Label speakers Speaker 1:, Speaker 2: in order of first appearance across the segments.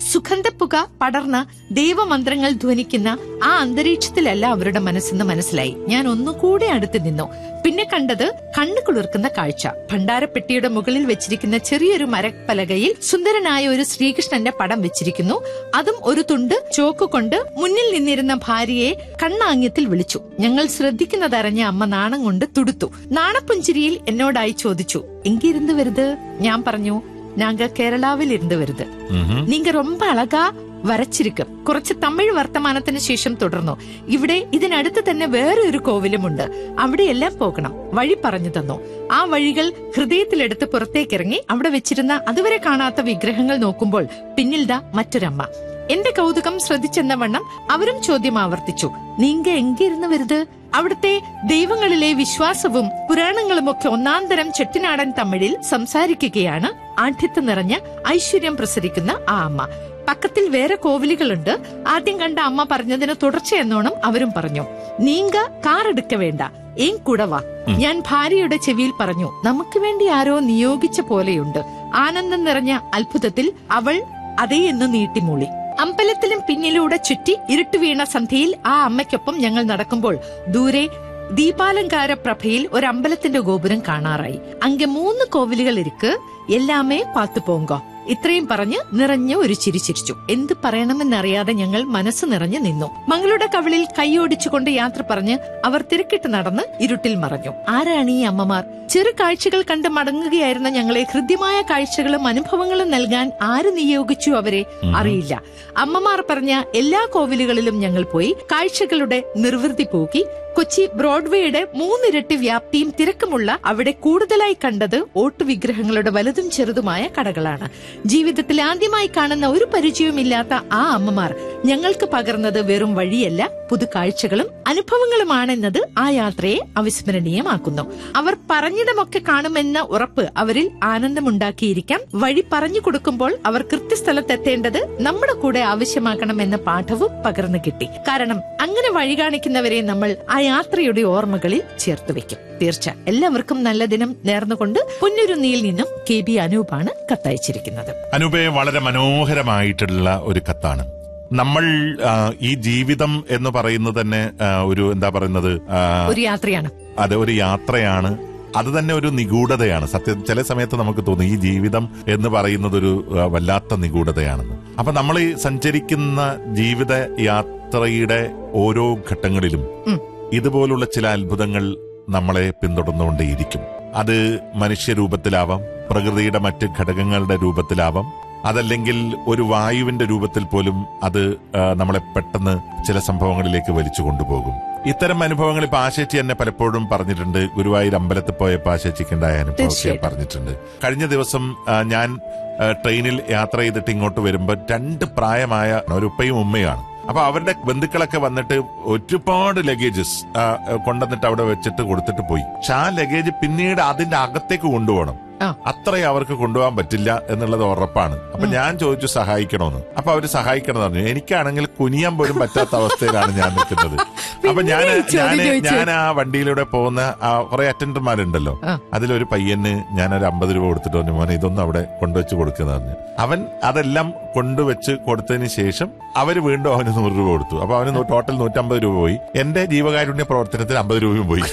Speaker 1: സുഗന്ധപ്പുക പടർന്ന ദൈവമന്ത്രങ്ങൾ ധ്വനിക്കുന്ന ആ അന്തരീക്ഷത്തിലല്ല അവരുടെ മനസ്സെന്ന് മനസ്സിലായി ഞാൻ ഒന്നുകൂടെ അടുത്ത് നിന്നു പിന്നെ കണ്ടത് കണ്ണു കുളിർക്കുന്ന കാഴ്ച ഭണ്ഡാരപ്പെട്ടിയുടെ മുകളിൽ വെച്ചിരിക്കുന്ന ചെറിയൊരു മരപ്പലകയിൽ സുന്ദരനായ ഒരു ശ്രീകൃഷ്ണന്റെ പടം വെച്ചിരിക്കുന്നു അതും ഒരു തുണ്ട് ചോക്ക് കൊണ്ട് മുന്നിൽ നിന്നിരുന്ന ഭാര്യയെ കണ്ണാങ്യത്തിൽ വിളിച്ചു ഞങ്ങൾ ശ്രദ്ധിക്കുന്നതറിഞ്ഞ അമ്മ നാണം കൊണ്ട് തുടുത്തു നാണപ്പുഞ്ചിരിയിൽ എന്നോടായി ചോദിച്ചു എങ്കിരുന്ന് വരുത് ഞാൻ പറഞ്ഞു നാങ്ക കേരളാവിൽ ഇരുന്ന് വരുത്
Speaker 2: ഉം.
Speaker 1: നീങ്ക ரொம்ப അഴകാ വരച്ചിരിക്കും കുറച്ച് തമിഴ് വർത്തമാനത്തിന് ശേഷം തുടർന്നു ഇവിടെ ഇതിനടുത്ത് തന്നെ വേറെ ഒരു കോവിലുമുണ്ട് അവിടെയെല്ലാം പോകണം വഴി പറഞ്ഞു തന്നു ആ വഴികൾ ഹൃദയത്തിലെടുത്ത് പുറത്തേക്കിറങ്ങി അവിടെ വെച്ചിരുന്ന അതുവരെ കാണാത്ത വിഗ്രഹങ്ങൾ നോക്കുമ്പോൾ പിന്നിൽ ദാ മറ്റൊരമ്മ എന്റെ കൗതുകം ശ്രദ്ധിച്ചെന്ന വണ്ണം അവരും ചോദ്യം ആവർത്തിച്ചു നീങ്ക എങ്കിരുന്ന് വരുത് അവിടുത്തെ ദൈവങ്ങളിലെ വിശ്വാസവും പുരാണങ്ങളുമൊക്കെ ഒന്നാന്തരം ചെട്ടിനാടൻ തമിഴിൽ സംസാരിക്കുകയാണ് ആഠ്യത്ത് നിറഞ്ഞ ഐശ്വര്യം പ്രസരിക്കുന്ന ആ അമ്മ പക്കത്തിൽ വേറെ കോവിലുകളുണ്ട് ആദ്യം കണ്ട അമ്മ പറഞ്ഞതിന് തുടർച്ചയെന്നോണം അവരും പറഞ്ഞു നീങ്ക കാർ എടുക്ക വേണ്ട ഏൻ കുടവാ ഞാൻ ഭാര്യയുടെ ചെവിയിൽ പറഞ്ഞു നമുക്ക് വേണ്ടി ആരോ നിയോഗിച്ച പോലെയുണ്ട് ആനന്ദം നിറഞ്ഞ അത്ഭുതത്തിൽ അവൾ അതേ എന്ന് നീട്ടിമൂളി അമ്പലത്തിലും പിന്നിലൂടെ ചുറ്റി ഇരുട്ട് വീണ സന്ധ്യയിൽ ആ അമ്മയ്ക്കൊപ്പം ഞങ്ങൾ നടക്കുമ്പോൾ ദൂരെ ദീപാലങ്കാര പ്രഭയിൽ ഒരു അമ്പലത്തിന്റെ ഗോപുരം കാണാറായി അങ്ക മൂന്ന് കോവിലുകൾ ഇരിക്ക് എല്ലാമേ പാത്തു പോങ്കോ ഇത്രയും പറഞ്ഞ് നിറഞ്ഞ ഒരു ചിരി ചിരിച്ചു എന്ത് പറയണമെന്നറിയാതെ ഞങ്ങൾ മനസ്സ് നിറഞ്ഞു നിന്നു മകളുടെ കവിളിൽ കൈയോടിച്ചുകൊണ്ട് യാത്ര പറഞ്ഞ് അവർ തിരക്കിട്ട് നടന്ന് ഇരുട്ടിൽ മറഞ്ഞു ആരാണ് ഈ അമ്മമാർ ചെറു കാഴ്ചകൾ കണ്ട് മടങ്ങുകയായിരുന്ന ഞങ്ങളെ ഹൃദ്യമായ കാഴ്ചകളും അനുഭവങ്ങളും നൽകാൻ ആര് നിയോഗിച്ചു അവരെ അറിയില്ല അമ്മമാർ പറഞ്ഞ എല്ലാ കോവിലുകളിലും ഞങ്ങൾ പോയി കാഴ്ചകളുടെ നിർവൃതി പോക്കി കൊച്ചി ബ്രോഡ്വേയുടെ മൂന്നിരട്ടി വ്യാപ്തിയും തിരക്കുമുള്ള അവിടെ കൂടുതലായി കണ്ടത് ഓട്ടുവിഗ്രഹങ്ങളുടെ വലുതും ചെറുതുമായ കടകളാണ് ജീവിതത്തിൽ ആദ്യമായി കാണുന്ന ഒരു പരിചയവുമില്ലാത്ത ആ അമ്മമാർ ഞങ്ങൾക്ക് പകർന്നത് വെറും വഴിയല്ല പുതുകാഴ്ചകളും അനുഭവങ്ങളുമാണെന്നത് ആ യാത്രയെ അവിസ്മരണീയമാക്കുന്നു അവർ പറഞ്ഞിടമൊക്കെ കാണുമെന്ന ഉറപ്പ് അവരിൽ ആനന്ദമുണ്ടാക്കിയിരിക്കാം വഴി പറഞ്ഞു കൊടുക്കുമ്പോൾ അവർ കൃത്യസ്ഥലത്തെത്തേണ്ടത് നമ്മുടെ കൂടെ ആവശ്യമാക്കണമെന്ന പാഠവും പകർന്നു കിട്ടി കാരണം അങ്ങനെ വഴി കാണിക്കുന്നവരെ നമ്മൾ ആ യാത്രയുടെ ഓർമ്മകളിൽ ചേർത്ത് വെക്കും തീർച്ച എല്ലാവർക്കും നല്ല ദിനം നേർന്നുകൊണ്ട് പുന്നരുന്നിയിൽ നിന്നും കെ ബി അനൂപാണ് കത്തയച്ചിരിക്കുന്നത്
Speaker 2: അനൂപെ വളരെ മനോഹരമായിട്ടുള്ള ഒരു കത്താണ് നമ്മൾ ആ, ഈ ജീവിതം എന്ന് പറയുന്നത് തന്നെ ആ, ഒരു എന്താ പറയുന്നത് ആ,
Speaker 1: ഒരു യാത്രയാണ്
Speaker 2: അത് ഒരു യാത്രയാണ് അത് തന്നെ ഒരു നിഗൂഢതയാണ് സത്യം ചില സമയത്ത് നമുക്ക് തോന്നും ഈ ജീവിതം എന്ന് പറയുന്നത് ഒരു ആ, വല്ലാത്ത നിഗൂഢതയാണെന്ന് അപ്പൊ നമ്മൾ ഈ സഞ്ചരിക്കുന്ന ജീവിത യാത്രയുടെ ഓരോ ഘട്ടങ്ങളിലും
Speaker 1: ഉം.
Speaker 2: ഇതുപോലുള്ള ചില അത്ഭുതങ്ങൾ നമ്മളെ പിന്തുടർന്നുകൊണ്ടേയിരിക്കും അത് മനുഷ്യരൂപത്തിലാവാം പ്രകൃതിയുടെ മറ്റ് ഘടകങ്ങളുടെ രൂപത്തിലാവാം അതല്ലെങ്കിൽ ഒരു വായുവിന്റെ രൂപത്തിൽ പോലും അത് ആ, നമ്മളെ പെട്ടെന്ന് ചില സംഭവങ്ങളിലേക്ക് വലിച്ചു കൊണ്ടുപോകും ഇത്തരം അനുഭവങ്ങൾ ഇപ്പൊ ആശേച്ചി എന്നെ പലപ്പോഴും പറഞ്ഞിട്ടുണ്ട് ഗുരുവായൂർ അമ്പലത്തിൽ പോയപ്പോ ആശേച്ചിക്കുണ്ടായ അനുഭവമൊക്കെ
Speaker 1: തീർച്ചയായിട്ടും.
Speaker 2: പറഞ്ഞിട്ടുണ്ട് കഴിഞ്ഞ ദിവസം ആ, ഞാൻ ആ, ട്രെയിനിൽ യാത്ര ചെയ്തിട്ട് ഇങ്ങോട്ട് വരുമ്പോൾ രണ്ട് പ്രായമായ ഒരു ഉപ്പയും ഉമ്മയാണ് അപ്പൊ അവരുടെ ബന്ധുക്കളൊക്കെ വന്നിട്ട് ഒരുപാട് ലഗേജസ് കൊണ്ടുവന്നിട്ട് അവിടെ വെച്ചിട്ട് കൊടുത്തിട്ട് പോയി പക്ഷെ ആ ലഗേജ് പിന്നീട് അതിന്റെ അകത്തേക്ക് കൊണ്ടുപോകണം
Speaker 1: ആ.
Speaker 2: അത്രയും അവർക്ക് കൊണ്ടുപോകാൻ പറ്റില്ല എന്നുള്ളത് ഉറപ്പാണ് അപ്പൊ ഞാൻ ചോദിച്ചു സഹായിക്കണോന്ന് അപ്പൊ അവര് സഹായിക്കണം പറഞ്ഞു എനിക്കാണെങ്കിൽ കുനിയാൻ പോലും പറ്റാത്ത അവസ്ഥയിലാണ് ഞാൻ നിൽക്കുന്നത് അപ്പൊ ഞാൻ
Speaker 1: പിന്നെ ഈ ചോദ്യം
Speaker 2: ഞാൻ
Speaker 1: ചോദിച്ചേ.
Speaker 2: ഞാൻ ആ വണ്ടിയിലൂടെ പോകുന്ന ആ കുറെ അറ്റൻഡർമാരുണ്ടല്ലോ
Speaker 1: ആ.
Speaker 2: അതിലൊരു പയ്യന് ഞാൻ ഒരു അമ്പത് രൂപ കൊടുത്തിട്ട് പറഞ്ഞു മോനെ ഇതൊന്നും അവിടെ കൊണ്ടുവച്ച് കൊടുക്കുന്ന പറഞ്ഞു അവൻ അതെല്ലാം കൊണ്ടുവച്ച് കൊടുത്തതിന് ശേഷം അവര് വീണ്ടും അവന് നൂറ് രൂപ കൊടുത്തു അപ്പൊ അവന് നൂ- ടോട്ടൽ നൂറ്റമ്പത് രൂപ പോയി എന്റെ ജീവകാരുണ്യ പ്രവർത്തനത്തിന് അമ്പത് രൂപയും പോയി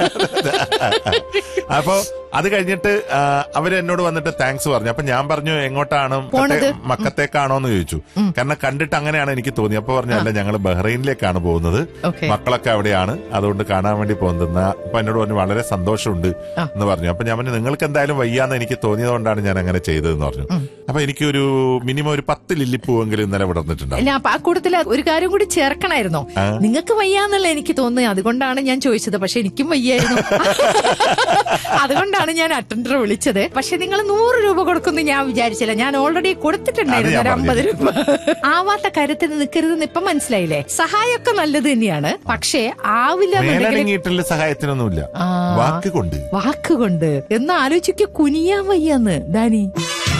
Speaker 2: അപ്പൊ അത് കഴിഞ്ഞിട്ട് ആ, അവര് എന്നോട് വന്നിട്ട് താങ്ക്സ് പറഞ്ഞു അപ്പൊ ഞാൻ പറഞ്ഞു എങ്ങോട്ടാണ്
Speaker 1: പോണത്?
Speaker 2: മക്കത്തെ- മക്കത്തേക്കാണോ എന്ന് ചോദിച്ചു കാരണം കണ്ടിട്ട് അങ്ങനെയാണ് എനിക്ക് തോന്നി അപ്പൊ പറഞ്ഞു അല്ല ഞങ്ങൾ ബഹ്റൈനിലേക്കാണ് പോകുന്നത്
Speaker 1: ഓക്കെ
Speaker 2: മക്കളൊക്കെ അവിടെയാണ് അതുകൊണ്ട് കാണാൻ വേണ്ടി പോകുന്നത് അപ്പൊ എന്നോട് പറഞ്ഞു വളരെ സന്തോഷമുണ്ട്
Speaker 1: ആ.
Speaker 2: എന്ന് പറഞ്ഞു അപ്പൊ ഞാൻ പറഞ്ഞു നിങ്ങൾക്ക് എന്തായാലും വയ്യാന്ന് എനിക്ക് തോന്നിയതുകൊണ്ടാണ് ഞാൻ അങ്ങനെ ചെയ്തതെന്ന് പറഞ്ഞു അപ്പൊ എനിക്കൊരു മിനിമം ഒരു പത്ത് ലില്ലിപ്പൂവെങ്കിലും ഇന്നലെ വിടർന്നിട്ടുണ്ടാവും
Speaker 1: അല്ല അപ്പൊ ആ കൂട്ടത്തില് ഒരു കാര്യം കൂടി ചേർക്കണായിരുന്നോ
Speaker 2: ആ.
Speaker 1: നിങ്ങൾക്ക് വയ്യാന്നുള്ള എനിക്ക് തോന്നുന്നത് അതുകൊണ്ടാണ് ഞാൻ ചോദിച്ചത് പക്ഷെ എനിക്കും വയ്യായിരുന്നു അതുകൊണ്ടാണ് ഞാൻ അറ്റൻഡർ വിളിച്ചത് പക്ഷെ നിങ്ങൾ നൂറ് രൂപ കൊടുക്കുന്നു ഞാൻ വിചാരിച്ചില്ല ഞാൻ ഓൾറെഡി കൊടുത്തിട്ടുണ്ടായിരുന്നു
Speaker 2: അത്
Speaker 1: ഒരു
Speaker 2: ഞാൻ
Speaker 1: അമ്പത് രൂപ ആവാത്ത കാര്യത്തിന് നിൽക്കരുതെന്ന് ഇപ്പൊ മനസ്സിലായില്ലേ സഹായമൊക്കെ നല്ലത് തന്നെയാണ് പക്ഷേ ആവില്ല എന്നുണ്ടെങ്കിൽ
Speaker 2: മേലടങ്ങിയിട്ടുള്ള സഹായത്തിനൊന്നുമില്ല
Speaker 1: ആ.
Speaker 2: വാക്ക് കൊണ്ട്
Speaker 1: വാക്കുകൊണ്ട് എന്ന് ആലോചിക്ക കുനിയാൻ വയ്യാന്ന് ഡാനി